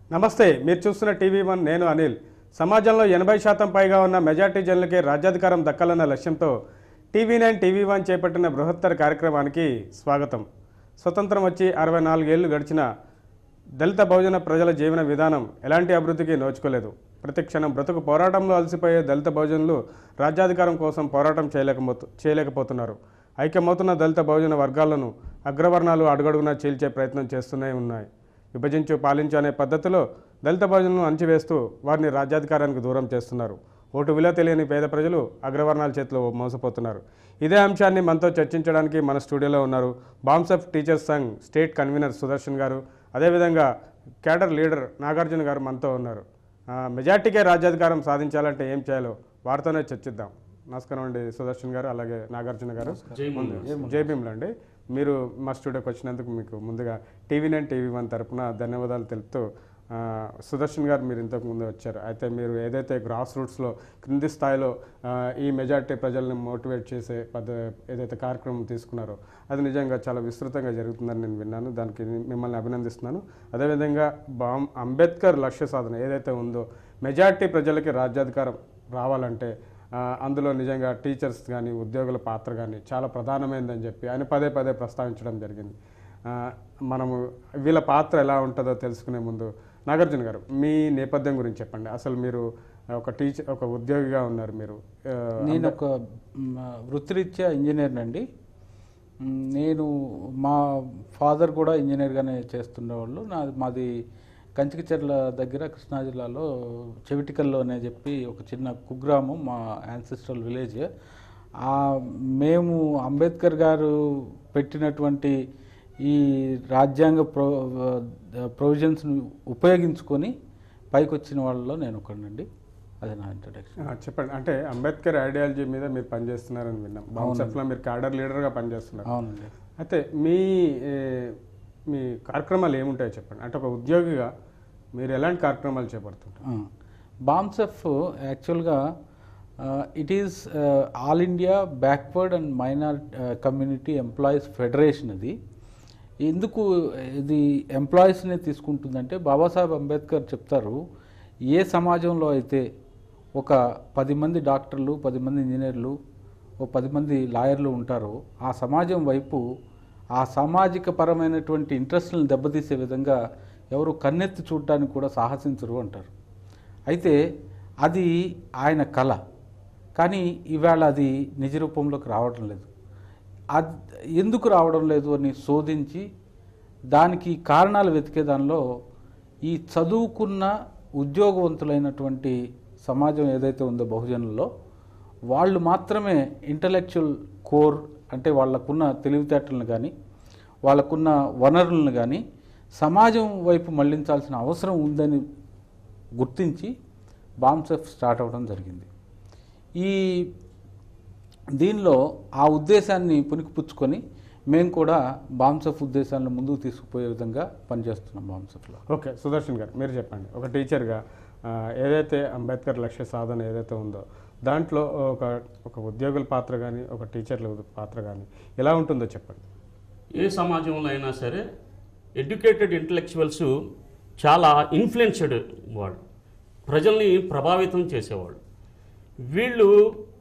నమస్తే మీరు చూస్తున్న టీవీ వన్ నేను అనిల్ సమాజంలో ఎనభై శాతం పైగా ఉన్న మెజార్టీ జనులకే రాజ్యాధికారం దక్కాలన్న లక్ష్యంతో టీవీ నైన్ టీవీ వన్ చేపట్టిన బృహత్తర కార్యక్రమానికి స్వాగతం స్వతంత్రం వచ్చి అరవై నాలుగేళ్లు గడిచిన దళిత బహుజన ప్రజల జీవన విధానం ఎలాంటి అభివృద్ధికి నోచుకోలేదు ప్రతి క్షణం బ్రతుకు పోరాటంలో అలసిపోయే దళిత బహుజనులు రాజ్యాధికారం కోసం పోరాటం చేయలేకపోతు చేయలేకపోతున్నారు ఐక్యమవుతున్న దళిత బహుజన వర్గాలను అగ్రవర్ణాలు అడుగడుగునా చీల్చే ప్రయత్నం చేస్తూనే ఉన్నాయి విభజించు పాలించు అనే పద్ధతిలో దళిత బహుజనులను అణచివేస్తూ వారిని రాజ్యాధికారానికి దూరం చేస్తున్నారు ఓటు విలువ తెలియని పేద ప్రజలు అగ్రవర్ణాల చేతిలో మోసపోతున్నారు ఇదే అంశాన్ని మనతో చర్చించడానికి మన స్టూడియోలో ఉన్నారు బాంబ్స్ of teachers Sangh state convener Sudarshan garu అదేవిధంగా క్యాడర్ లీడర్ నాగార్జున గారు మనతో ఉన్నారు ఆ, మెజార్టీకే రాజ్యాధికారం సాధించాలంటే ఏం చేయాలో వారితోనే చర్చిద్దాం నమస్కారం అండి సుదర్శన్ గారు అలాగే నాగార్జున గారు ముందు- జై భీమ్లు అండి మీరు మా స్టూడియోకి వచ్చినందుకు మీకు ముందుగా టీవీ నైన్ టీవీ వన్ తరపున ధన్యవాదాలు తెలుపుతూ ఆ, సుదర్శన్ గారు మీరు ఇంతకు ముందు వచ్చారు అయితే మీరు ఏదైతే గ్రాస్ రూట్స్లో క్రింది స్థాయిలో ఆ, ఈ మెజార్టీ ప్రజల్ని మోటివేట్ చేసే పద్ధ ఏదైతే కార్యక్రమం తీసుకున్నారో అది నిజంగా చాలా విస్తృతంగా జరుగుతుందని నేను విన్నాను దానికి మిమ్మల్ని అభినందిస్తున్నాను అదేవిధంగా బామ్ అంబేద్కర్ లక్ష్య సాధన ఏదైతే ఉందో మెజార్టీ ప్రజలకి రాజ్యాధికారం రావాలంటే ఆ, అందులో నిజంగా టీచర్స్ కానీ ఉద్యోగుల పాత్ర కానీ చాలా ప్రధానమైనదని చెప్పి ఆయన పదే పదే ప్రస్తావించడం జరిగింది ఆ, మనము వీళ్ళ పాత్ర ఎలా ఉంటుందో తెలుసుకునే ముందు నాగార్జున గారు మీ నేపథ్యం గురించి చెప్పండి అసలు మీరు ఒక టీచర్ ఒక ఉద్యోగిగా ఉన్నారు మీరు ఆ, నేను ఒక మ్, వృత్తిరీత్యా ఇంజనీర్ అండి మ్, నేను మా ఫాదర్ కూడా ఇంజనీర్గానే చేస్తుండేవాళ్ళు నా మాది కంచికచెర్ల దగ్గర కృష్ణా జిల్లాలో చెవిటికల్లో అని చెప్పి ఒక చిన్న కుగ్రామం మా యాన్సిస్ట్రల్ విలేజ్ ఆ మేము అంబేద్కర్ గారు పెట్టినటువంటి ఈ రాజ్యాంగ ప్రో ప్రొవిజన్స్ని ఉపయోగించుకొని పైకి వచ్చిన వాళ్ళలో నేను ఒకనండి అది నా ఇంట్రడక్షన్ ఆ, చెప్పండి అంటే అంబేద్కర్ ఐడియాలజీ మీద మీరు పనిచేస్తున్నారని విన్నాం బాన్సెఫ్లో మీరు క్యాడర్ లీడర్గా పనిచేస్తున్నారు అవునండి అయితే మీ ఏ, మీ కార్యక్రమాలు ఏముంటాయో చెప్పండి అంటే ఒక ఉద్యోగిగా మీరు ఎలాంటి కార్యక్రమాలు చేపడుతుంటారు బామ్సెఫ్ యాక్చువల్గా it is all India backward and minor community employees federation ఇది ఎందుకు ఇది ఎంప్లాయీస్ని తీసుకుంటుందంటే బాబాసాహెబ్ అంబేద్కర్ చెప్తారు ఏ సమాజంలో అయితే ఒక పది మంది డాక్టర్లు పది మంది ఇంజనీర్లు ఓ పది మంది లాయర్లు ఉంటారో ఆ సమాజం వైపు ఆ సామాజిక పరమైనటువంటి ఇంట్రెస్ట్లను దెబ్బతీసే విధంగా ఎవరు కన్నెత్తి చూడటానికి కూడా సాహసించరు అంటారు అయితే అది ఆయన కళ కానీ ఇవాళ అది నిజ రూపంలోకి రావడం లేదు అది ఎందుకు రావడం లేదు అని శోధించి దానికి కారణాలు వెతికే దానిలో ఈ చదువుకున్న ఉద్యోగవంతులైనటువంటి సమాజం ఏదైతే ఉందో బహుజనుల్లో వాళ్ళు మాత్రమే ఇంటలెక్చువల్ కోర్ అంటే వాళ్ళకున్న తెలివితేటలను కానీ వాళ్ళకున్న వనరులను కానీ సమాజం వైపు మళ్లించాల్సిన అవసరం ఉందని గుర్తించి బాంబ్సెఫ్ స్టార్ట్ అవ్వడం జరిగింది ఈ దీనిలో ఆ ఉద్దేశాన్ని పునికిపుచ్చుకొని మేము కూడా బాంబ్సెఫ్ ఉద్దేశాలను ముందుకు తీసుకుపోయే విధంగా పనిచేస్తున్నాం బాంబ్సెఫ్లో ఓకే సుదర్శన్ గారు మీరు చెప్పండి ఒక టీచర్గా ఆ, ఏదైతే అంబేద్కర్ లక్ష్య సాధన ఏదైతే ఉందో దాంట్లో ఒక ఒక ఉద్యోగుల పాత్ర కానీ ఒక టీచర్ల పాత్ర కానీ ఎలా ఉంటుందో చెప్పండి ఏ సమాజంలో అయినా సరే ఎడ్యుకేటెడ్ ఇంటలెక్చువల్స్ చాలా ఇన్ఫ్లుయెన్స్డ్ వాళ్ళు ప్రజల్ని ప్రభావితం చేసేవాళ్ళు వీళ్ళు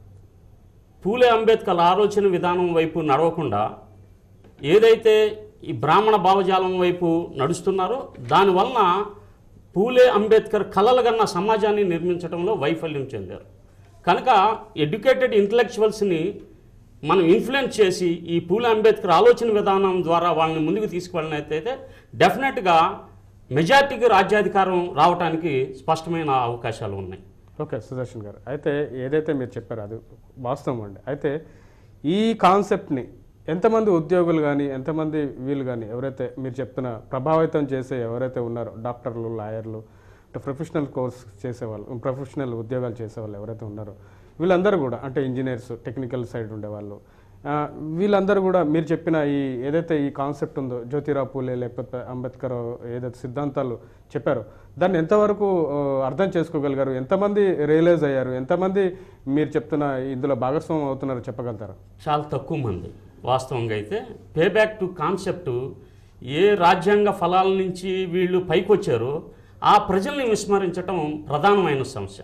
పూలే అంబేద్కర్ ఆలోచన విధానం వైపు నడవకుండా ఏదైతే ఈ బ్రాహ్మణ భావజాలం వైపు నడుస్తున్నారో దానివలన పూలే అంబేద్కర్ కలలుగన్న సమాజాన్ని నిర్మించడంలో వైఫల్యం చెందారు కనుక ఎడ్యుకేటెడ్ ఇంటలెక్చువల్స్ని మనం ఇన్ఫ్లుయెన్స్ చేసి ఈ పూలే అంబేద్కర్ ఆలోచన విధానం ద్వారా వాళ్ళని ముందుకు తీసుకువెళ్ళినట్టయితే డెఫినెట్గా మెజార్టీకి రాజ్యాధికారం రావడానికి స్పష్టమైన అవకాశాలు ఉన్నాయి ఓకే సుదర్శన్ గారు అయితే ఏదైతే మీరు చెప్పారో అది వాస్తవం అండి అయితే ఈ కాన్సెప్ట్ని ఎంతమంది ఉద్యోగులు కానీ ఎంతమంది వీళ్ళు కానీ ఎవరైతే మీరు చెప్తున్న ప్రభావితం చేసే ఎవరైతే ఉన్నారో డాక్టర్లు లాయర్లు అంటే ప్రొఫెషనల్ కోర్స్ చేసేవాళ్ళు ప్రొఫెషనల్ ఉద్యోగాలు చేసేవాళ్ళు ఎవరైతే ఉన్నారో వీళ్ళందరూ కూడా అంటే ఇంజనీర్స్ టెక్నికల్ సైడ్ ఉండేవాళ్ళు ఆ, వీళ్ళందరూ కూడా మీరు చెప్పిన ఈ ఏదైతే ఈ కాన్సెప్ట్ ఉందో జ్యోతిరావు పూలే లేకపోతే అంబేద్కర్ ఏదైతే సిద్ధాంతాలు చెప్పారో దాన్ని ఎంతవరకు ఆ, అర్థం చేసుకోగలిగారు ఎంతమంది రియలైజ్ అయ్యారు ఎంతమంది మీరు చెప్తున్న ఇందులో భాగస్వామ్యం అవుతున్నారో చెప్పగలుగుతారా చాలా తక్కువ మంది వాస్తవంగా అయితే పే బ్యాక్ టు కాన్సెప్ట్ ఏ రాజ్యాంగ ఫలాల నుంచి వీళ్ళు పైకి వచ్చారో ఆ ప్రజల్ని విస్మరించటం ప్రధానమైన సమస్య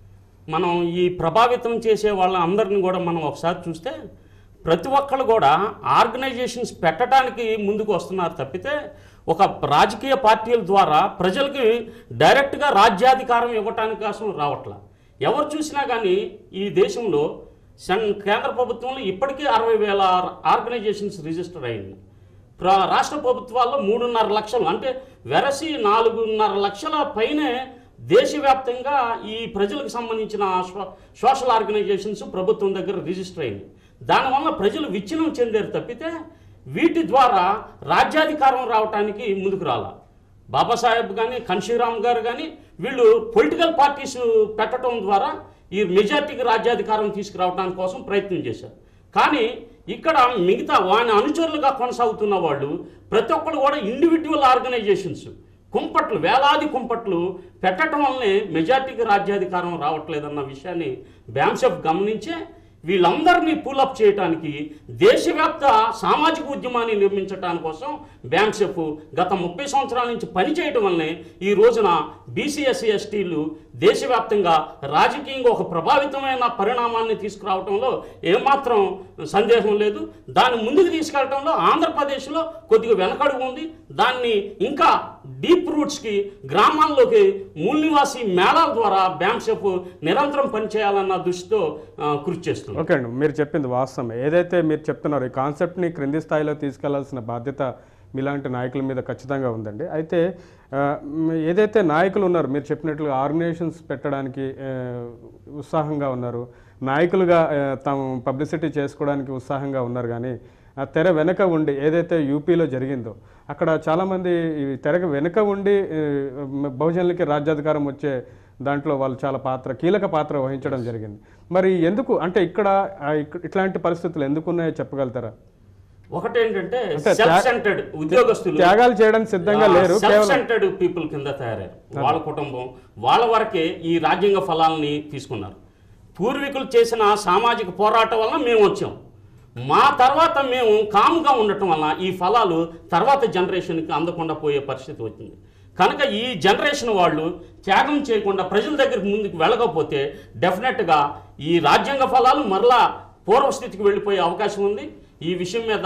మనం ఈ ప్రభావితం చేసే వాళ్ళ అందరిని కూడా మనం ఒకసారి చూస్తే ప్రతి ఒక్కళ్ళు కూడా ఆర్గనైజేషన్స్ పెట్టడానికి ముందుకు వస్తున్నారు తప్పితే ఒక రాజకీయ పార్టీల ద్వారా ప్రజలకి డైరెక్ట్గా రాజ్యాధికారం ఇవ్వటానికి కోసం రావట్లా ఎవరు చూసినా కానీ ఈ దేశంలో సెన్ కేంద్ర ప్రభుత్వంలో ఇప్పటికీ అరవై వేల ఆర్గనైజేషన్స్ రిజిస్టర్ అయింది ప్ర- రాష్ట్ర ప్రభుత్వాల్లో మూడున్నర లక్షలు అంటే వెరసి నాలుగున్నర లక్షల పైనే దేశవ్యాప్తంగా ఈ ప్రజలకు సంబంధించిన సో- సోషల్ ఆర్గనైజేషన్స్ ప్రభుత్వం దగ్గర రిజిస్టర్ అయింది దానివల్ల ప్రజలు విచ్ఛిన్నం చెందారు తప్పితే వీటి ద్వారా రాజ్యాధికారం రావటానికి ముందుకు రాల బాబాసాహెబ్ కానీ కన్షీరామ్ గారు కానీ వీళ్ళు పొలిటికల్ పార్టీస్ పెట్టడం ద్వారా ఈ మెజార్టీకి రాజ్యాధికారం తీసుకురావడానికి కోసం ప్రయత్నం చేశారు కానీ ఇక్కడ మిగతా వాని అనుచరులుగా కొనసాగుతున్న వాళ్ళు ప్రతి ఒక్కరు కూడా ఇండివిజువల్ ఆర్గనైజేషన్స్ కుంపట్లు వేలాది కుంపట్లు పెట్టడం వల్లనే మెజార్టీకి రాజ్యాధికారం రావట్లేదన్న విషయాన్ని బ్యాంసెఫ్ గమనించే వీళ్ళందరినీ పూలప్ చేయడానికి దేశవ్యాప్త సామాజిక ఉద్యమాన్ని నిర్మించడానికి కోసం బ్యాంసెఫ్ గత ముప్పై సంవత్సరాల నుంచి పనిచేయటం వల్లనే ఈ రోజున బీసీఎస్సీ ఎస్టీలు దేశవ్యాప్తంగా రాజకీయంగా ఒక ప్రభావితమైన పరిణామాన్ని తీసుకురావడంలో ఏమాత్రం సందేహం లేదు దాన్ని ముందుకు తీసుకెళ్లడంలో ఆంధ్రప్రదేశ్లో కొద్దిగా వెనకడుగు ఉంది దాన్ని ఇంకా డీప్ రూట్స్కి గ్రామాల్లోకి మూల నివాసి మేళాల ద్వారా బ్యాంసెఫ్ నిరంతరం పనిచేయాలన్న దృష్టితో ఆ, కృషి చేస్తుంది ఓకే అండి మీరు చెప్పింది వాస్తవమే ఏదైతే మీరు చెప్తున్నారో ఈ కాన్సెప్ట్ని క్రింది స్థాయిలో తీసుకెళ్లాల్సిన బాధ్యత మీలాంటి నాయకుల మీద ఖచ్చితంగా ఉందండి అయితే ఆ, మ్, ఏదైతే నాయకులు ఉన్నారు మీరు చెప్పినట్లుగా ఆర్గనైజేషన్స్ పెట్టడానికి ఆ, ఉత్సాహంగా ఉన్నారు నాయకులుగా ఆ, తాము పబ్లిసిటీ చేసుకోవడానికి ఉత్సాహంగా ఉన్నారు కానీ ఆ తెర వెనక ఉండి ఏదైతే యూపీలో జరిగిందో అక్కడ చాలామంది ఈ తెరకు వెనుక ఉండి ఆ, బహుజనులకి రాజ్యాధికారం వచ్చే దాంట్లో వాళ్ళు చాలా పాత్ర కీలక పాత్ర వహించడం జరిగింది మరి ఎందుకు అంటే ఇక్కడ ఆ, ఇక్క- ఇట్లాంటి పరిస్థితులు ఎందుకు ఉన్నాయో చెప్పగలుగుతారా ఒకటేంటంటే అంటే సెల్ఫ్ త్యా- సెంటర్డ్ ఉద్యోగస్తులు త్యాగాలు చేయడానికి సిద్ధంగా లేరు సెల్ఫ్ కేవలం సెంటర్డ్ పీపుల్ కింద తయారయ్యారు వాళ్ళ కుటుంబం వాళ్ళ వరకే ఈ రాజ్యాంగ ఫలాల్ని తీసుకున్నారు పూర్వీకులు చేసిన సామాజిక పోరాటం వల్ల మేము వచ్చాం మా తర్వాత మేము కాముగా ఉండటం వల్ల ఈ ఫలాలు తర్వాత జనరేషన్కి అందకుండా పోయే పరిస్థితి వచ్చింది కనుక ఈ జనరేషన్ వాళ్ళు త్యాగం చేయకుండా ప్రజల దగ్గరికి ముందుకు వెళ్ళకపోతే డెఫినెట్గా ఈ రాజ్యాంగ ఫలాలు మరలా పూర్వస్థితికి వెళ్ళిపోయే అవకాశం ఉంది ఈ విషయం మీద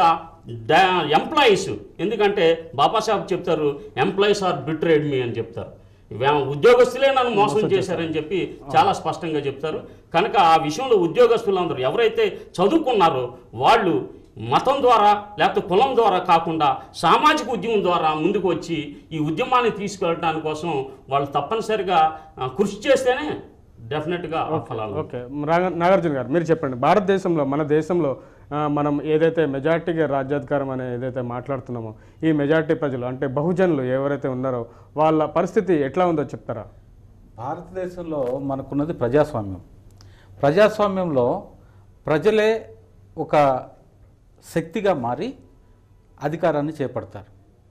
ఎంప్లాయీస్ ఎందుకంటే బాబాసాహెబ్ చెప్తారు ఎంప్లాయీస్ ఆర్ బిట్రేడ్ మీ అని చెప్తారు వే- ఉద్యోగస్తులే నన్ను మోసం చేశారని చెప్పి చాలా స్పష్టంగా చెప్తారు కనుక ఆ విషయంలో ఉద్యోగస్తులందరూ ఎవరైతే చదువుకున్నారో వాళ్ళు మతం ద్వారా లేకపోతే కులం ద్వారా కాకుండా సామాజిక ఉద్యమం ద్వారా ముందుకు వచ్చి ఈ ఉద్యమాన్ని తీసుకెళ్ళడానికి కోసం వాళ్ళు తప్పనిసరిగా ఆ, కృషి చేస్తేనే డెఫినెట్గా ఆ ఫలాలు ఓకే నాగ- నాగార్జున గారు మీరు చెప్పండి భారతదేశంలో మన దేశంలో ఆ, మనం ఏదైతే మెజార్టీగా రాజ్యాధికారం అనే ఏదైతే మాట్లాడుతున్నామో ఈ మెజార్టీ ప్రజలు అంటే బహుజనులు ఎవరైతే ఉన్నారో వాళ్ళ పరిస్థితి ఎట్లా ఉందో చెప్తారా భారతదేశంలో మనకున్నది ప్రజాస్వామ్యం ప్రజాస్వామ్యంలో ప్రజలే ఒక శక్తిగా మారి అధికారాన్ని చేపడతారు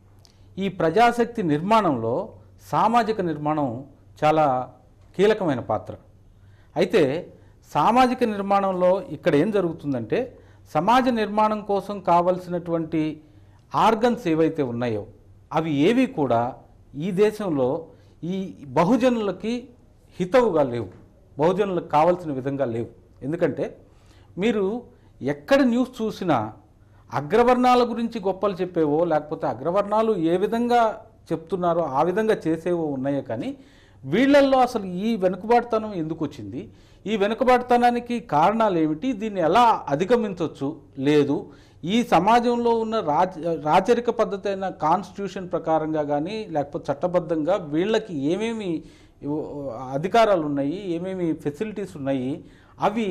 ఈ ప్రజాశక్తి నిర్మాణంలో సామాజిక నిర్మాణం చాలా కీలకమైన పాత్ర అయితే సామాజిక నిర్మాణంలో ఇక్కడ ఏం జరుగుతుందంటే సమాజ నిర్మాణం కోసం కావలసినటువంటి ఆర్గన్స్ ఏవైతే ఉన్నాయో అవి ఏవి కూడా ఈ దేశంలో ఈ బహుజనులకి హితవుగా లేవు బహుజనులకు కావాల్సిన విధంగా లేవు ఎందుకంటే మీరు ఎక్కడ న్యూస్ చూసినా అగ్రవర్ణాల గురించి గొప్పలు చెప్పేవో లేకపోతే అగ్రవర్ణాలు ఏ విధంగా చెప్తున్నారో ఆ విధంగా చేసేవో ఉన్నాయో కానీ వీళ్ళల్లో అసలు ఈ వెనుకబాటుతనం ఎందుకు వచ్చింది ఈ వెనుకబాటుతనానికి కారణాలు ఏమిటి దీన్ని ఎలా అధిగమించవచ్చు లేదు ఈ సమాజంలో ఉన్న రాజ రాచరిక పద్ధతి అయిన కాన్స్టిట్యూషన్ ప్రకారంగా కానీ లేకపోతే చట్టబద్ధంగా వీళ్ళకి ఏమేమి అధికారాలు ఉన్నాయి ఏమేమి ఫెసిలిటీస్ ఉన్నాయి అవి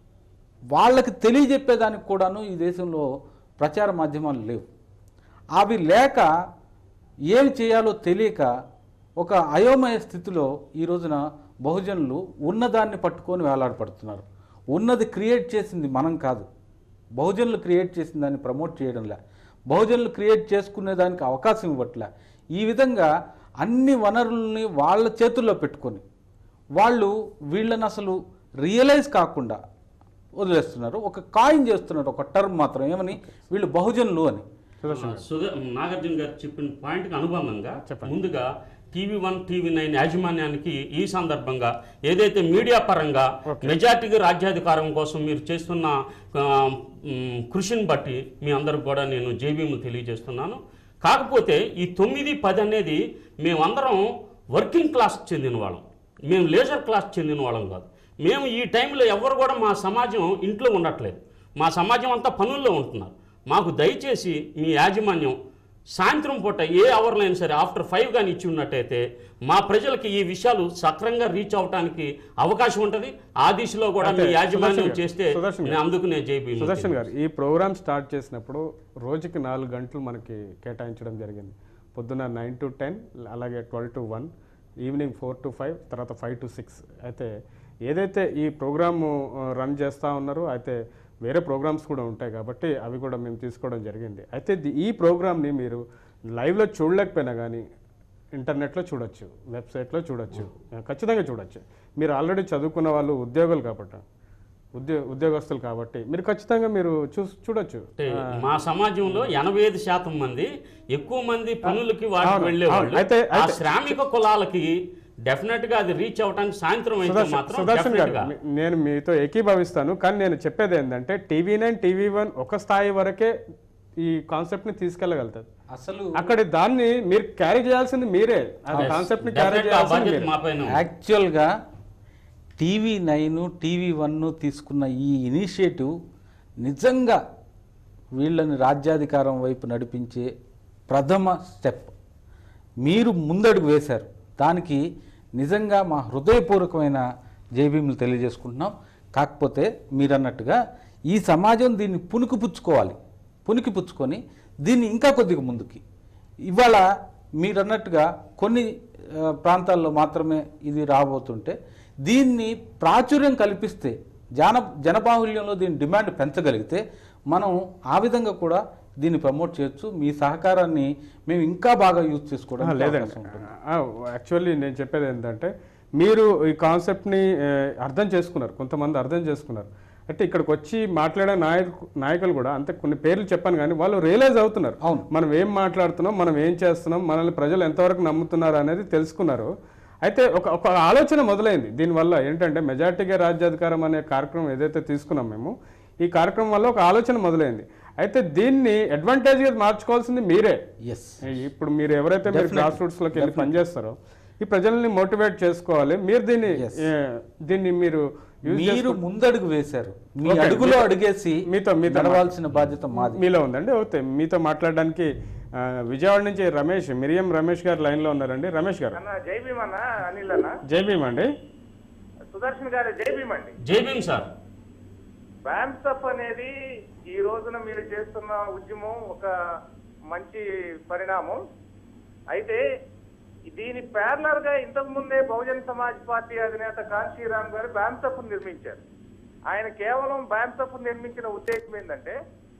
వాళ్ళకి తెలియజెప్పేదానికి కూడాను ఈ దేశంలో ప్రచార మాధ్యమాలు లేవు అవి లేక ఏమి చేయాలో తెలియక ఒక అయోమయ స్థితిలో ఈ రోజున బహుజనులు ఉన్నదాన్ని పట్టుకొని వేలాడపడుతున్నారు ఉన్నది క్రియేట్ చేసింది మనం కాదు బహుజనులు క్రియేట్ చేసిన దాన్ని ప్రమోట్ చేయడంలే బహుజనులు క్రియేట్ చేసుకునే దానికి అవకాశం ఇవ్వట్లే ఈ విధంగా అన్ని వనరుల్ని వాళ్ళ చేతుల్లో పెట్టుకొని వాళ్ళు వీళ్ళని అసలు రియలైజ్ కాకుండా వదిలేస్తున్నారు ఒక కాయిన్ చేస్తున్నారు ఒక టర్మ్ మాత్రం ఏమని వీళ్ళు బహుజనులు అని సుధా నాగార్జున గారు చెప్పిన పాయింట్కి అనుబంధంగా ముందుగా టీవీ వన్ టీవీ నైన్ యాజమాన్యానికి ఈ సందర్భంగా ఏదైతే మీడియా పరంగా మెజార్టీకి రాజ్యాధికారం కోసం మీరు చేస్తున్న ఆ, మ్, కృషిని బట్టి మీ అందరికి కూడా నేను జేబీఎం తెలియజేస్తున్నాను కాకపోతే ఈ తొమ్మిది పది అనేది మేమందరం వర్కింగ్ క్లాస్ చెందిన వాళ్ళం మేము లేజర్ క్లాస్ చెందిన వాళ్ళం కాదు మేము ఈ టైంలో ఎవరు కూడా మా సమాజం ఇంట్లో ఉండట్లేదు మా సమాజం అంతా పనుల్లో ఉంటున్నారు మాకు దయచేసి మీ యాజమాన్యం సాయంత్రం పూట ఏ అవర్లో అయినా సరే ఆఫ్టర్ ఫైవ్ కానీ ఇచ్చి ఉన్నట్టయితే మా ప్రజలకి ఈ విషయాలు సక్రంగా రీచ్ అవడానికి అవకాశం ఉంటుంది ఆ దిశలో కూడా మీ అంటే యాజమాన్యం సుదర్శన్ గారు, చేస్తే సుదర్శన్ గారు. నేను అందుకు నేను జైబీ సుదర్శన్ గారు ఈ ప్రోగ్రామ్ స్టార్ట్ చేసినప్పుడు రోజుకి నాలుగు గంటలు మనకి కేటాయించడం జరిగింది పొద్దున నైన్ టు టెన్ అలాగే twelve to one evening four to five తర్వాత ఫైవ్ టు సిక్స్ అయితే ఏదైతే ఈ ప్రోగ్రాము రన్ చేస్తూ ఉన్నారో అయితే వేరే ప్రోగ్రామ్స్ కూడా ఉంటాయి కాబట్టి అవి కూడా మేము తీసుకోవడం జరిగింది అయితే ది- ఈ ప్రోగ్రామ్ని మీరు లైవ్లో చూడలేకపోయినా కానీ ఇంటర్నెట్లో చూడొచ్చు వెబ్సైట్లో చూడొచ్చు ఖచ్చితంగా చూడొచ్చు మీరు ఆల్రెడీ చదువుకున్న వాళ్ళు ఉద్యోగులు కాబట్టి ఉద్యో ఉద్యోగస్తులు కాబట్టి మీరు ఖచ్చితంగా మీరు చూ చూడొచ్చు అంటే మా సమాజంలో ఎనభై ఐదు శాతం మంది ఎక్కువ మంది పనులకి వాటికి అవును, వెళ్ళేవాళ్ళు అవును. అయితే- ఆ అయితే- శ్రామిక కులాలకి డెఫినెట్ గా అది రీచ్ అవడానికి సాయంత్రం అయితే సుదర్శన్ మాత్రం సుదర్శన్ definite గారు గా మీ- నేను మీతో ఏకీభవిస్తాను కానీ నేను చెప్పేది ఏంటంటే టీవీ నైన్ టీవీ వన్ ఒక స్థాయి వరకే ఈ కాన్సెప్ట్ని తీసుకెళ్ళగలుగుతుంది అసలు అక్కడ దాన్ని మీరు క్యారీ చేయాల్సింది మీరే ఆ కాన్సెప్ట్ని క్యారీ definite గా ఆ చేయాల్సింది బాధ్యత మీరే మా పైన ఉంది. యాక్చువల్గా టీవీ నైన్ టీవీ వన్ తీసుకున్న ఈ ఇనిషియేటివ్ నిజంగా వీళ్ళని రాజ్యాధికారం వైపు నడిపించే ప్రథమ స్టెప్ మీరు ముందడుగు వేశారు దానికి నిజంగా మా హృదయపూర్వకమైన జైభీములు తెలియజేసుకుంటున్నాం కాకపోతే మీరు అన్నట్టుగా ఈ సమాజం దీన్ని పుణుకుపుచ్చుకోవాలి పుణికిపుచ్చుకొని దీన్ని ఇంకా కొద్దిగా ముందుకి ఇవాళ మీరు అన్నట్టుగా కొన్ని ఆ, ప్రాంతాల్లో మాత్రమే ఇది రాబోతుంటే దీన్ని ప్రాచుర్యం కల్పిస్తే జన జనబాహుల్యంలో దీని డిమాండ్ పెంచగలిగితే మనం ఆ విధంగా కూడా దీన్ని ప్రమోట్ చేయొచ్చు మీ సహకారాన్ని మేము ఇంకా బాగా యూజ్ ఆ, చేసుకోవడానికి లేదండి అవకాశం ఉంటుంది యాక్చువల్లీ నేను చెప్పేది ఏంటంటే మీరు ఈ కాన్సెప్ట్ని ఆ, అర్థం చేసుకున్నారు కొంతమంది అర్థం చేసుకున్నారు అంటే ఇక్కడికి వచ్చి మాట్లాడే నాయకు నాయకులు కూడా అంతే కొన్ని పేర్లు చెప్పాను కానీ వాళ్ళు రియలైజ్ అవుతున్నారు అవును. మనం ఏం మాట్లాడుతున్నాం మనం ఏం చేస్తున్నాం మనల్ని ప్రజలు ఎంతవరకు నమ్ముతున్నారు అనేది తెలుసుకున్నారు అయితే ఒక ఒక ఆలోచన మొదలైంది దీనివల్ల ఏంటంటే మెజార్టీగా రాజ్యాధికారం అనే కార్యక్రమం ఏదైతే తీసుకున్నాం మేము ఈ కార్యక్రమం వల్ల ఒక ఆలోచన మొదలైంది అయితే దీన్ని అడ్వాంటేజ్గా మార్చుకోవాల్సింది మీరే ఎస్ ఇప్పుడు మీరు ఎవరైతే మీరు గ్రాస్ రూట్స్ లోకి వెళ్ళి పనిచేస్తారో ఈ ప్రజల్ని మోటివేట్ చేసుకోవాలి మీరు దీన్ని ఏ, దీన్ని మీరు use మీరు ముందడుగు వేశారు మీ Okay, అడుగులో మీతో- అడుగేసి మీతో- మీతో నడవాల్సిన బాధ్యత మాది మీలో ఉందండి ఓకే మీతో మాట్లాడడానికి ఆ, విజయవాడ నుంచి రమేష్ మిరియం రమేష్ గారు లైన్ లో ఉన్నారండి రమేష్ గారు అన్న జై భీమ్ అన్న అనిల్ అన్న జై భీమ్ అండి సుదర్శన్ గారు జై భీమ్ అండి జై భీమ్ సార్ బ్యాన్సప్ అనేది ఈ రోజున మీరు చేస్తున్న ఉద్యమం ఒక మంచి పరిణామం అయితే దీని ప్యారలర్ గా ఇంతకు ముందే బహుజన్ సమాజ్ పార్టీ అధినేత కాంశీరామ్ గారు బ్యాన్సప్ నిర్మించారు ఆయన కేవలం బ్యాన్సప్ నిర్మించిన ఉద్దేశం ఏంటంటే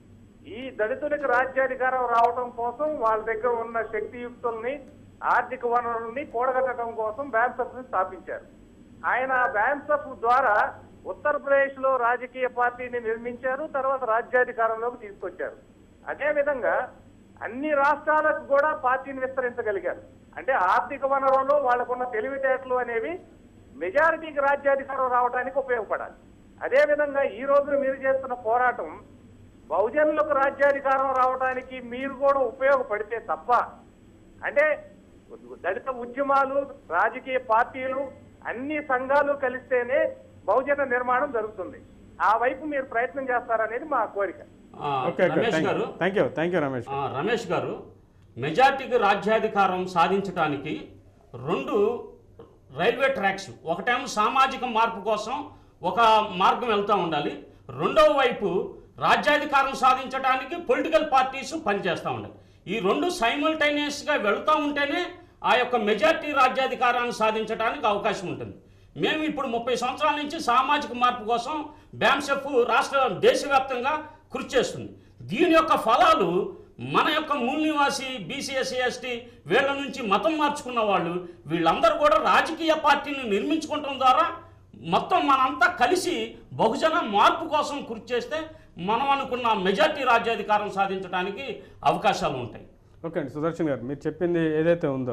ఈ దళితులకు రాజ్యాధికారం రావడం కోసం వాళ్ళ దగ్గర ఉన్న శక్తియుక్తుల్ని ఆర్థిక వనరుల్ని కూడగట్టడం కోసం బ్యాన్సప్ ని స్థాపించారు ఆయన బ్యాన్సప్ ద్వారా ఉత్తరప్రదేశ్ లో రాజకీయ పార్టీని నిర్మించారు తర్వాత రాజ్యాధికారంలోకి తీసుకొచ్చారు అదే విధంగా అన్ని రాష్ట్రాలకు కూడా పార్టీని విస్తరించగలిగారు అంటే ఆర్థిక వనరులు వాళ్ళకున్న తెలివితేటలు అనేవి మెజారిటీకి రాజ్యాధికారం రావడానికి ఉపయోగపడాలి అదే విధంగా ఈ రోజు మీరు చేస్తున్న పోరాటం బహుజనులకు రాజ్యాధికారం రావడానికి మీరు కూడా ఉపయోగపడితే తప్ప అంటే దళిత ఉద్యమాలు రాజకీయ పార్టీలు అన్ని సంఘాలు కలిస్తేనే బహుజన నిర్మాణం జరుగుతుంది ఆ వైపు మీరు ప్రయత్నం చేస్తారనేది మా కోరిక ఆ, okay okay Ramesh garu thank you thank you Ramesh ఆ, రమేష్ గారు మెజార్టీకి రాజ్యాధికారం సాధించడానికి రెండు రైల్వే ట్రాక్స్ ఒకటేమో సామాజిక మార్పు కోసం ఒక మార్గం వెళ్తూ ఉండాలి రెండవ వైపు రాజ్యాధికారం సాధించడానికి పొలిటికల్ పార్టీస్ పనిచేస్తూ ఉండాలి ఈ రెండు సైమల్టైనియస్గా వెళ్తూ ఉంటేనే ఆ యొక్క మెజార్టీ రాజ్యాధికారాన్ని సాధించడానికి అవకాశం ఉంటుంది మేము ఇప్పుడు ముప్పై సంవత్సరాల నుంచి సామాజిక మార్పు కోసం బ్యామ్సెఫ్ రాష్ట్ర దేశవ్యాప్తంగా కృషి చేస్తుంది దీని యొక్క ఫలాలు మన యొక్క మూల నివాసి బీసీఎస్సీ ఎస్టీ వీళ్ళ నుంచి మతం మార్చుకున్న వాళ్ళు వీళ్ళందరూ కూడా రాజకీయ పార్టీని నిర్మించుకోవటం ద్వారా మొత్తం మనంతా కలిసి బహుజన మార్పు కోసం కృషి చేస్తే మనం అనుకున్న మెజార్టీ రాజ్యాధికారం సాధించడానికి అవకాశాలు ఉంటాయి ఓకే అండి సుదర్శన్ గారు మీరు చెప్పింది ఏదైతే ఉందో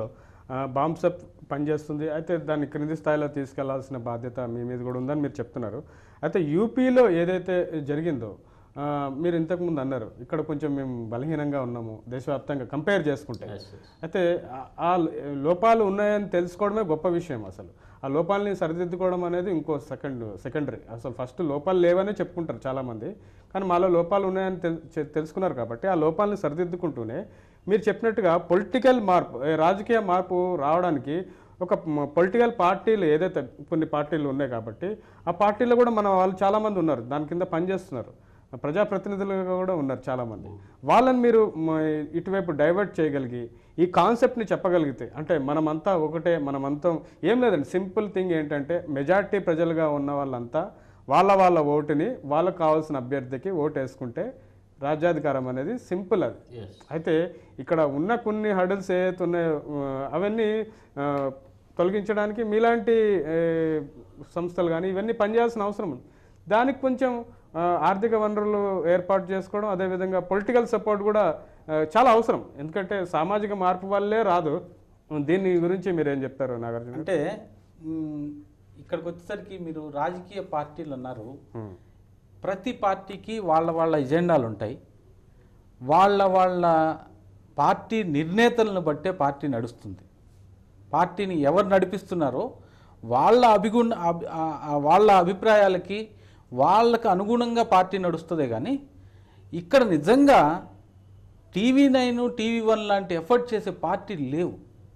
బాంబ్సప్ పనిచేస్తుంది అయితే దాన్ని క్రింది స్థాయిలో తీసుకెళ్లాల్సిన బాధ్యత మీ మీద కూడా ఉందని మీరు చెప్తున్నారు అయితే యూపీలో ఏదైతే జరిగిందో ఆ, మీరు ఇంతకుముందు అన్నారు ఇక్కడ కొంచెం మేము బలహీనంగా ఉన్నాము దేశవ్యాప్తంగా కంపేర్ చేసుకుంటే Yes, yes. అయితే ఆ- ఆ లోపాలు ఉన్నాయని తెలుసుకోవడమే గొప్ప విషయం అసలు ఆ లోపాలని సరిదిద్దుకోవడం అనేది ఇంకో సెకండ్ సెకండరీ అసలు ఫస్ట్ లోపాలు లేవనే చెప్పుకుంటారు చాలామంది కానీ మాలో లోపాలు ఉన్నాయని తెల్- చె- తెలుసుకున్నారు కాబట్టి ఆ లోపాలని సరిదిద్దుకుంటూనే మీరు చెప్పినట్టుగా పొలిటికల్ మార్పు ఏ రాజకీయ మార్పు రావడానికి ఒక పొలిటికల్ పార్టీలు ఏదైతే కొన్ని పార్టీలు ఉన్నాయి కాబట్టి ఆ పార్టీలో కూడా మన వాళ్ళు చాలామంది ఉన్నారు దాని కింద పనిచేస్తున్నారు ప్రజాప్రతినిధులుగా కూడా ఉన్నారు చాలామంది వాళ్ళని మీరు మ, ఇటువైపు డైవర్ట్ చేయగలిగి ఈ కాన్సెప్ట్ని చెప్పగలిగితే అంటే మనమంతా ఒకటే మనమంతా ఏం లేదండి సింపుల్ థింగ్ ఏంటంటే మెజారిటీ ప్రజలుగా ఉన్న వాళ్ళంతా వాళ్ళ వాళ్ళ ఓటుని వాళ్ళకు కావాల్సిన అభ్యర్థికి ఓటు వేసుకుంటే రాజ్యాధికారం అనేది సింపుల్ అది ఎస్ అయితే ఇక్కడ ఉన్న కొన్ని హడల్స్ ఏవైతే ఉన్నాయో ఆ, అవన్నీ ఆ, తొలగించడానికి మీలాంటి ఏ, సంస్థలు కానీ ఇవన్నీ పనిచేయాల్సిన అవసరం ఉంది దానికి కొంచెం ఆ, ఆర్థిక వనరులు ఏర్పాటు చేసుకోవడం అదేవిధంగా పొలిటికల్ సపోర్ట్ కూడా ఆ, చాలా అవసరం ఎందుకంటే సామాజిక మార్పు వల్లే రాదు దీని గురించి మీరు ఏం చెప్తారు నాగార్జున అంటే మ్, ఇక్కడికి వచ్చేసరికి మీరు రాజకీయ పార్టీలు అన్నారు ఉమ్, ప్రతి పార్టీకి వాళ్ళ వాళ్ళ ఎజెండాలు ఉంటాయి వాళ్ళ వాళ్ళ పార్టీ నిర్ణేతలను బట్టే పార్టీ నడుస్తుంది పార్టీని ఎవరు నడిపిస్తున్నారో వాళ్ళ అభిగుణ అభి- ఆ- ఆ వాళ్ళ అభిప్రాయాలకి వాళ్ళకు అనుగుణంగా పార్టీ నడుస్తుందే కానీ ఇక్కడ నిజంగా టీవీ నైన్ టీవీ వన్ లాంటి ఎఫర్ట్ చేసే పార్టీలు లేవు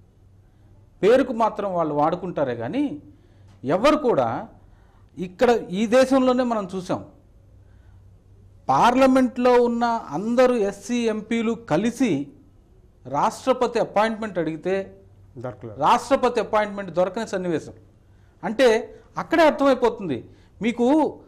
పేరుకు మాత్రం వాళ్ళు వాడుకుంటారే కానీ ఎవరు కూడా ఇక్కడ ఈ దేశంలోనే మనం చూసాం పార్లమెంట్లో ఉన్న అందరూ ఎస్సీ ఎంపీలు కలిసి రాష్ట్రపతి అపాయింట్మెంట్ అడిగితే దొరకలేదు రాష్ట్రపతి అపాయింట్మెంట్ దొరకని సన్నివేశం అంటే అక్కడే అర్థమైపోతుంది మీకు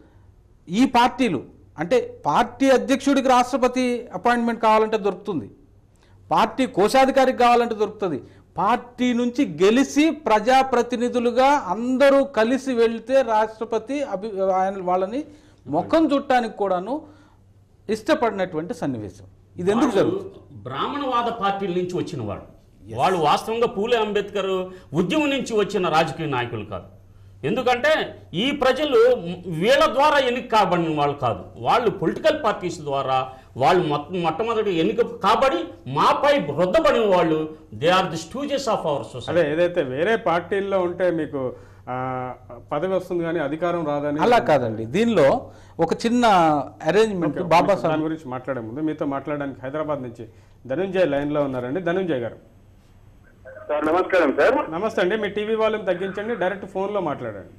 ఈ పార్టీలు అంటే పార్టీ అధ్యక్షుడికి రాష్ట్రపతి అపాయింట్మెంట్ కావాలంటే దొరుకుతుంది పార్టీ కోశాధికారికి కావాలంటే దొరుకుతుంది పార్టీ నుంచి గెలిచి ప్రజాప్రతినిధులుగా అందరూ కలిసి వెళ్తే రాష్ట్రపతి అభి ఆయన వాళ్ళని ముఖం చుట్టానికి కూడాను ఇష్టపడినటువంటి సన్నివేశం ఇది ఎందుకు వాళ్ళు జరుగుతుంది బ్రాహ్మణవాద పార్టీల నుంచి వచ్చిన వాళ్ళు వాళ్ళు వాస్తవంగా పూలే అంబేద్కర్ ఉద్యమం నుంచి వచ్చిన రాజకీయ నాయకులు కాదు ఎందుకంటే ఈ ప్రజలు మ్- వీళ్ళ ద్వారా ఎన్నిక కాబడిన వాళ్ళు కాదు వాళ్ళు పొలిటికల్ పార్టీస్ ద్వారా వాళ్ళు మొత్తం మొట్టమొదటి ఎన్నిక కాబడి మాపై రుద్దబడిన వాళ్ళు they are the stooges of our society అదే ఏదైతే వేరే పార్టీల్లో ఉంటే మీకు ఆ, పదవి వస్తుంది కానీ అధికారం రాదని అలా కాదండి దీనిలో ఒక చిన్న అరేంజ్మెంట్ ఓకే, బాబా దాని సాహెబ్ గురించి మాట్లాడే ముందు మీతో మాట్లాడడానికి హైదరాబాద్ నుంచి ధనుంజయ్ లైన్లో ఉన్నారండి ధనుంజయ్ గారు సార్ నమస్కారం సార్ నమస్తే అండి మీ టీవీ వాల్యూమ్ తగ్గించండి డైరెక్ట్ ఫోన్లో మాట్లాడండి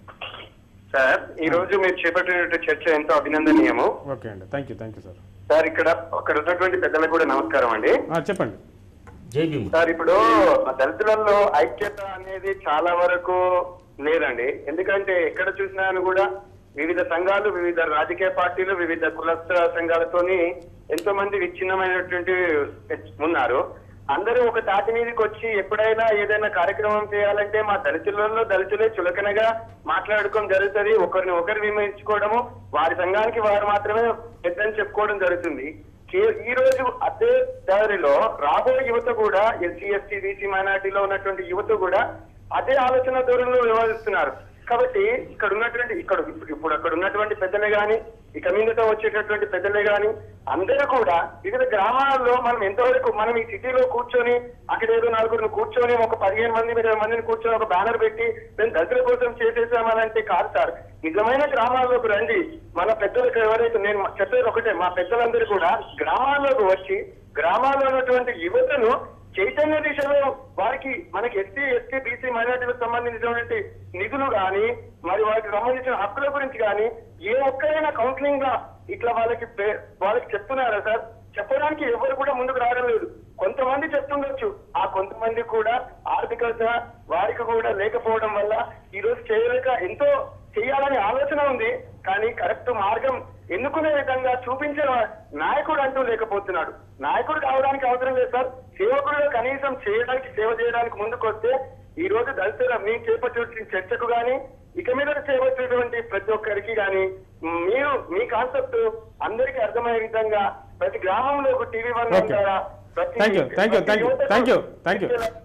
సార్ ఈ రోజు మీరు చేపట్టిన చర్చ ఎంతో అభినందనీయము ఓకే అండి thank you thank you sir sir ఇక్కడ అక్కడ ఉన్నటువంటి పెద్దలకు కూడా నమస్కారం అండి ఆ, చెప్పండి జై భీమ్ సార్ ఇప్పుడు మా దళితులలో ఐక్యత అనేది చాలా వరకు లేదండి ఎందుకంటే ఎక్కడ చూసినా కూడా వివిధ సంఘాలు వివిధ రాజకీయ పార్టీలు వివిధ కులస్థ సంఘాలతోని ఎంతో మంది విచ్ఛిన్నమైనటువంటి ఉన్నారు అందరూ ఒక తాటి మీదకి వచ్చి ఎప్పుడైనా ఏదైనా కార్యక్రమం చేయాలంటే మా దళితులలో దళితులే చులకనగా మాట్లాడుకోవడం జరుగుతుంది ఒకరిని ఒకరు విమర్శించుకోవడము వారి సంఘానికి వారు మాత్రమే పెద్దని చెప్పుకోవడం జరుగుతుంది కే- ఈ రోజు అదే దారిలో రాబోయే యువత కూడా ఎస్సీ ఎస్టీ బీసీ మైనార్టీలో ఉన్నటువంటి యువత కూడా అదే ఆలోచన ధోరణిలో వ్యవహరిస్తున్నారు కాబట్టి ఇక్కడ ఉన్నటువంటి ఇక్కడ ఇప్పుడు- ఇప్పుడు అక్కడ ఉన్నటువంటి పెద్దలే గాని ఇక మీదట వచ్చేటటువంటి పెద్దలే గాని అందరూ కూడా వివిధ గ్రామాల్లో మనం ఎంతవరకు మనం ఈ సిటీలో కూర్చొని అక్కడ ఏదో నలుగురిని కూర్చొని ఒక పదిహేను మంది ఇరవై మందిని కూర్చొని ఒక బ్యానర్ పెట్టి మేము దళితుల కోసం చేసేసామనంటే కాదు సార్ నిజమైన గ్రామాల్లోకి రండి మన పెద్దలకు ఎవరైతే నేను చెప్పేది ఒకటే మా పెద్దలందరూ కూడా గ్రామాల్లోకి వచ్చి గ్రామాల్లో ఉన్నటువంటి యువతను చైతన్య దిశలో వారికి మనకి ఎస్సీ ఎస్టీ బీసీ మైనార్టీలకు సంబంధించినటువంటి నిధులు కానీ మరి వారికి సంబంధించిన హక్కుల గురించి కానీ ఏ ఒక్కరైనా కౌన్సిలింగ్ గా ఇట్లా వాళ్ళకి పే- వాళ్ళకి చెప్తున్నారా సార్ చెప్పడానికి ఎవరు కూడా ముందుకు రావడం లేదు కొంతమంది చెప్తుండొచ్చు ఆ కొంతమంది కూడా ఆర్థికంగా వారికి కూడా లేకపోవడం వల్ల ఈ రోజు చేయలేక ఎంతో చేయాలనే ఆలోచన ఉంది కానీ కరెక్ట్ మార్గం ఎన్నుకునే విధంగా చూపించే నాయకుడు అంటూ లేకపోతున్నాడు నాయకుడు కావడానికి అవసరం లేదు సార్ సేవకుడుగా కనీసం చేయడానికి సేవ చేయడానికి ముందుకు వస్తే ఈ రోజు దళితుల మీ చేపట్టిన చర్చకు గాని ఇక మీద చేపట్టినటువంటి ప్రతి ఒక్కరికి గాని మీరు మీ కాన్సెప్ట్ అందరికీ అర్థమయ్యే విధంగా ప్రతి గ్రామంలో ఒక TV one Okay. Thank you, thank you, thank you, thank you, thank you.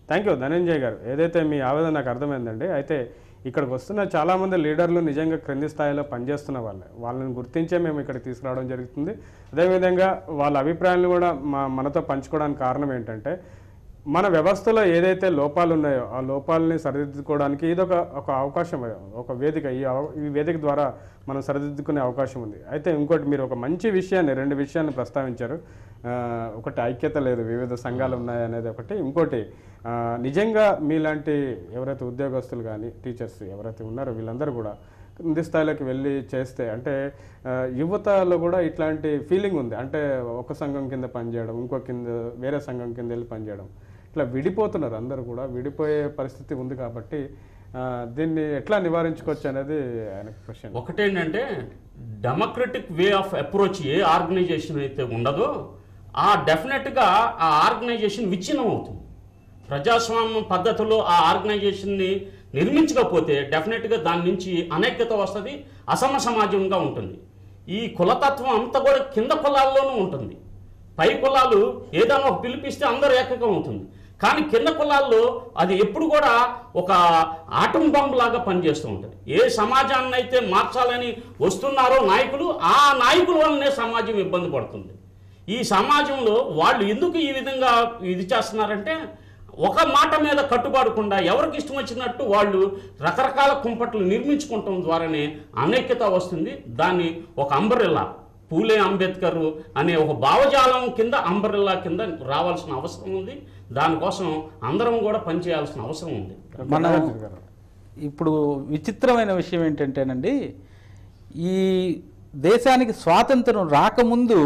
Thank you Dhananjay garu ఏదైతే మీ ఆవేదన నాకు అర్థమైందండి అయితే ఇక్కడికి వస్తున్న చాలామంది లీడర్లు నిజంగా క్రింది స్థాయిలో పనిచేస్తున్న వాళ్ళే వాళ్ళని గుర్తించే మేము ఇక్కడికి తీసుకురావడం జరుగుతుంది అదేవిధంగా వాళ్ళ అభిప్రాయాలను కూడా మా మనతో పంచుకోవడానికి కారణం ఏంటంటే మన వ్యవస్థలో ఏదైతే లోపాలు ఉన్నాయో ఆ లోపాలని సరిదిద్దుకోవడానికి ఇదొక ఒక అవకాశం ఒక వేదిక ఈ అవ- ఈ వేదిక ద్వారా మనం సరిదిద్దుకునే అవకాశం ఉంది అయితే ఇంకోటి మీరు ఒక మంచి విషయాన్ని రెండు విషయాన్ని ప్రస్తావించారు ఆ, ఒకటి ఐక్యత లేదు వివిధ సంఘాలు ఉన్నాయి అనేది ఒకటి ఇంకోటి ఆ, నిజంగా మీలాంటి ఎవరైతే ఉద్యోగస్తులు కానీ టీచర్స్ ఎవరైతే ఉన్నారో వీళ్ళందరూ కూడా కింది స్థాయిలోకి వెళ్ళి చేస్తే అంటే ఆ, యువతలో కూడా ఇట్లాంటి ఫీలింగ్ ఉంది అంటే ఒక సంఘం కింద పనిచేయడం ఇంకో కింద వేరే సంఘం కింద వెళ్ళి పనిచేయడం ఇట్లా విడిపోతున్నారు అందరూ కూడా విడిపోయే పరిస్థితి ఉంది కాబట్టి ఆ, దీన్ని ఎట్లా నివారించుకోవచ్చు అనేది ఆయన క్వశ్చన్ ఒకటేంటంటే డెమోక్రటిక్ వే ఆఫ్ అప్రోచ్ ఏ ఆర్గనైజేషన్ అయితే ఉండదో ఆ డెఫినెట్గా ఆ ఆర్గనైజేషన్ విచ్ఛిన్నం అవుతుంది ప్రజాస్వామ్య పద్ధతిలో ఆ ఆర్గనైజేషన్ని నిర్మించకపోతే డెఫినెట్గా దాని నుంచి అనైక్యత వస్తుంది అసమ సమాజంగా ఉంటుంది ఈ కులతత్వం అంతా కూడా కింద కులాల్లోనూ ఉంటుంది పై కులాలు ఏదైనా ఒక పిలిపిస్తే అందరూ ఏకకం అవుతుంది కానీ కింద కులాల్లో అది ఎప్పుడు కూడా ఒక ఆటం బాంబు లాగా పనిచేస్తూ ఉంటుంది ఏ సమాజాన్ని అయితే మార్చాలని వస్తున్నారో నాయకులు ఆ నాయకుల వల్లనే సమాజం ఇబ్బంది పడుతుంది ఈ సమాజంలో వాళ్ళు ఎందుకు ఈ విధంగా ఇది చేస్తున్నారంటే ఒక మాట మీద కట్టుబడకుండా ఎవరికి ఇష్టం వచ్చినట్టు వాళ్ళు రకరకాల కుంపట్లు నిర్మించుకోవటం ద్వారానే అనైక్యత వస్తుంది దాన్ని ఒక అంబరిల్లా పూలే అంబేద్కర్ అనే ఒక భావజాలం కింద అంబరిల్లా కింద రావాల్సిన అవసరం ఉంది దానికోసం అందరం కూడా పనిచేయాల్సిన అవసరం ఉంది మనం ఇప్పుడు విచిత్రమైన విషయం ఏంటంటేనండి ఈ దేశానికి స్వాతంత్రం రాకముందు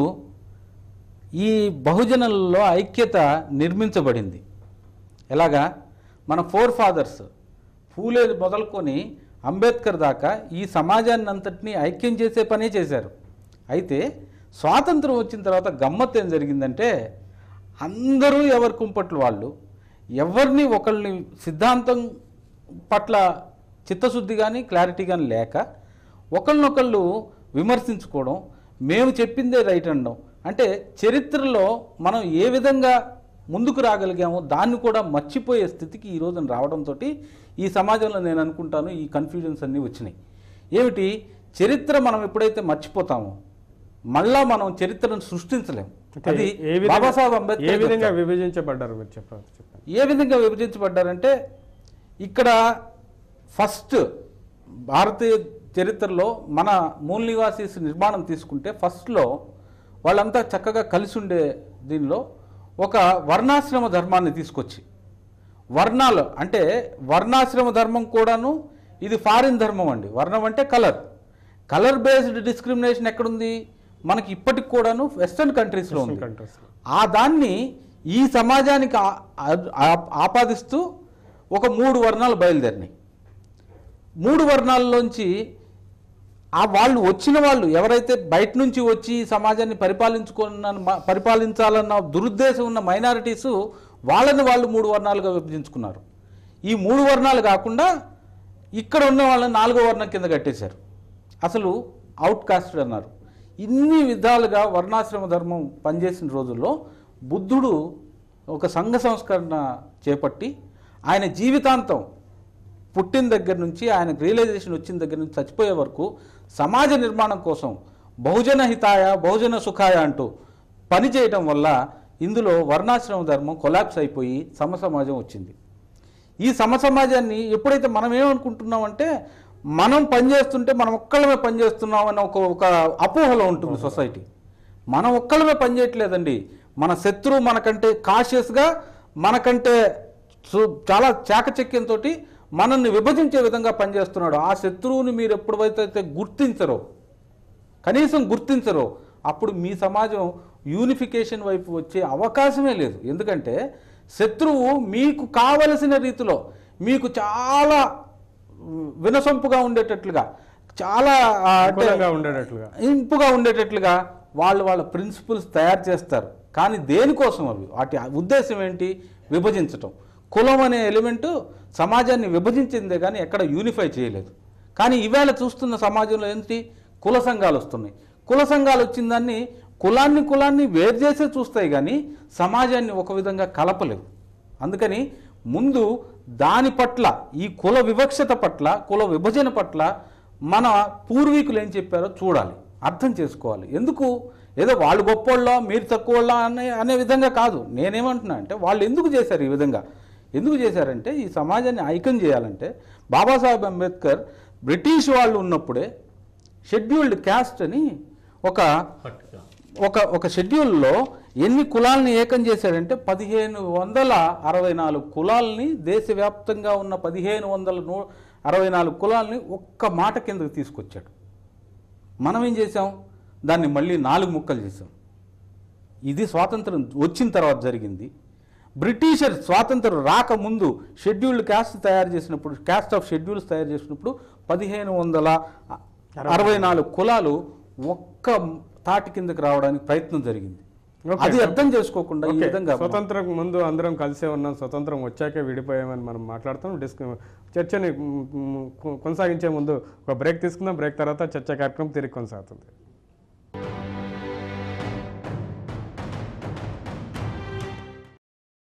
ఈ బహుజనులలో ఐక్యత నిర్మించబడింది ఎలాగా మన ఫోర్ ఫాదర్స్ పూలే మొదలుకొని అంబేద్కర్ దాకా ఈ సమాజాన్ని అంతటినీ ఐక్యం చేసే పనే చేశారు అయితే స్వాతంత్రం వచ్చిన తర్వాత గమ్మత్తు ఏం జరిగిందంటే అందరూ ఎవరి కుంపట్లు వాళ్ళు ఎవరిని ఒకళ్ళని సిద్ధాంతం పట్ల చిత్తశుద్ధి కానీ క్లారిటీ కానీ లేక ఒకళ్ళనొకళ్ళు విమర్శించుకోవడం మేము చెప్పిందే రైట్ అనడం అంటే చరిత్రలో మనం ఏ విధంగా ముందుకు రాగలిగామో దాన్ని కూడా మర్చిపోయే స్థితికి ఈ రోజున రావడంతో ఈ సమాజంలో నేను అనుకుంటాను ఈ కన్ఫ్యూజన్స్ అన్నీ వచ్చినాయి ఏమిటి చరిత్ర మనం ఎప్పుడైతే మర్చిపోతామో మళ్ళా మనం చరిత్రను సృష్టించలేము అది ఏ విధంగా- బాబాసాహెబ్ ఏ అంబేద్కర్ విధంగా చెప్తారు. విభజించబడ్డారు మీరు చెప్పారు చెప్పండి ఏ విధంగా విభజించబడ్డారంటే ఇక్కడ ఫస్ట్ భారతీయ చరిత్రలో మన మూల నివాసీస్ నిర్మాణం తీసుకుంటే ఫస్ట్లో వాళ్ళంతా చక్కగా కలిసి ఉండే దీనిలో ఒక వర్ణాశ్రమ ధర్మాన్ని తీసుకొచ్చి వర్ణాలు అంటే వర్ణాశ్రమ ధర్మం కూడాను ఇది ఫారిన్ ధర్మం అండి వర్ణం అంటే కలర్ కలర్ బేస్డ్ డిస్క్రిమినేషన్ ఎక్కడుంది మనకి ఇప్పటికి కూడాను వెస్టర్న్ కంట్రీస్లో ఉంది కంట్రీస్ ఆ దాన్ని ఈ సమాజానికి ఆ- ఆ- ఆ- ఆపాదిస్తూ ఒక మూడు వర్ణాలు బయలుదేరినాయి మూడు వర్ణాల్లోంచి ఆ వాళ్ళు వచ్చిన వాళ్ళు ఎవరైతే బయట నుంచి వచ్చి ఈ సమాజాన్ని పరిపాలించుకున్న మ- పరిపాలించాలన్న దురుద్దేశం ఉన్న మైనారిటీస్ వాళ్ళని వాళ్ళు మూడు వర్ణాలుగా విభజించుకున్నారు ఈ మూడు వర్ణాలు కాకుండా ఇక్కడ ఉన్న వాళ్ళని నాలుగో వర్ణం కింద కట్టేశారు అసలు అవుట్ కాస్టెడ్ అన్నారు ఇన్ని విధాలుగా వర్ణాశ్రమ ధర్మం పనిచేసిన రోజుల్లో బుద్ధుడు ఒక సంఘ సంస్కరణ చేపట్టి ఆయన జీవితాంతం పుట్టిన దగ్గర నుంచి ఆయనకు రియలైజేషన్ వచ్చిన దగ్గర నుంచి చచ్చిపోయే వరకు సమాజ నిర్మాణం కోసం బహుజన హితాయ బహుజన సుఖాయ అంటూ పని చేయటం వల్ల ఇందులో వర్ణాశ్రమ ధర్మం కొలాప్స్ అయిపోయి సమ సమాజం వచ్చింది ఈ సమ సమాజాన్ని ఎప్పుడైతే మనం ఏమనుకుంటున్నామంటే మనం పనిచేస్తుంటే మనం ఒక్కళ్ళమే పనిచేస్తున్నాం అన్న ఒక ఒక అపోహలో ఉంటుంది సొసైటీ మనం ఒక్కళ్ళమే పనిచేయట్లేదండి మన శత్రువు మనకంటే కాషియస్గా మనకంటే సు- చాలా చాకచక్యంతో మనల్ని విభజించే విధంగా పనిచేస్తున్నాడు ఆ శత్రువుని మీరు ఎప్పుడైతే గుర్తించరో కనీసం గుర్తించరో అప్పుడు మీ సమాజం యూనిఫికేషన్ వైపు వచ్చే అవకాశమే లేదు ఎందుకంటే శత్రువు మీకు కావలసిన రీతిలో మీకు చాలా వినసొంపుగా ఉండేటట్లుగా చాలా ఆ, అంటే అనుకూలంగా ఉండేటట్లుగా ఇంపుగా ఉండేటట్లుగా వాళ్ళు వాళ్ళ ప్రిన్సిపల్స్ తయారు చేస్తారు కానీ దేనికోసం అవి వాటి ఉద్దేశం ఏంటి విభజించటం కులం అనే ఎలిమెంటు సమాజాన్ని విభజించిందే కానీ ఎక్కడ యూనిఫై చేయలేదు కానీ ఈవేళ చూస్తున్న సమాజంలో ఏంటి కుల సంఘాలు వస్తున్నాయి కుల సంఘాలు వచ్చిన దాన్ని కులాన్ని కులాన్ని వేరు చేసే చూస్తాయి కానీ సమాజాన్ని ఒక విధంగా కలపలేవు అందుకని ముందు దాని పట్ల ఈ కుల వివక్షత పట్ల కుల విభజన పట్ల మన పూర్వీకులు ఏం చెప్పారో చూడాలి అర్థం చేసుకోవాలి ఎందుకు ఏదో వాళ్ళు గొప్పోళ్ళ మీరు తక్కువళ్ళ అనే అనే విధంగా కాదు నేనేమంటున్నా అంటే వాళ్ళు ఎందుకు చేశారు ఈ విధంగా ఎందుకు చేశారంటే ఈ సమాజాన్ని ఐక్యం చేయాలంటే బాబాసాహెబ్ అంబేద్కర్ బ్రిటిష్ వాళ్ళు ఉన్నప్పుడే షెడ్యూల్డ్ క్యాస్ట్ అని ఒక పట్టుగా ఒక ఒక షెడ్యూల్లో ఎన్ని కులాలని ఏకం చేశాడంటే పదిహేను వందల అరవై నాలుగు కులాలని దేశవ్యాప్తంగా ఉన్న పదిహేను వందల నూ అరవై నాలుగు కులాలని ఒక్క మాట కిందకు తీసుకొచ్చాడు మనం ఏం చేసాం దాన్ని మళ్ళీ నాలుగు ముక్కలు చేసాం ఇది స్వాతంత్రం వచ్చిన తర్వాత జరిగింది బ్రిటిషర్ స్వాతంత్రం రాకముందు షెడ్యూల్డ్ క్యాస్ట్ తయారు చేసినప్పుడు క్యాస్ట్ ఆఫ్ షెడ్యూల్స్ తయారు చేసినప్పుడు పదిహేను వందల అరవై నాలుగు కులాలు ఒక్క తాటి కిందకి రావడానికి ప్రయత్నం జరిగింది Okay. అది అర్థం చేసుకోకుండా ఈ ఓకే. విధంగా స్వతంత్రం ముందు అందరం కలిసే ఉన్నాం స్వతంత్రం వచ్చాకే విడిపోయామని మనం మాట్లాడుతాం డిస్క చర్చని మ్, మ్, కొనసాగించే ముందు ఒక బ్రేక్ తీసుకుందాం బ్రేక్ తర్వాత చర్చ కార్యక్రమం తిరిగి కొనసాగుతుంది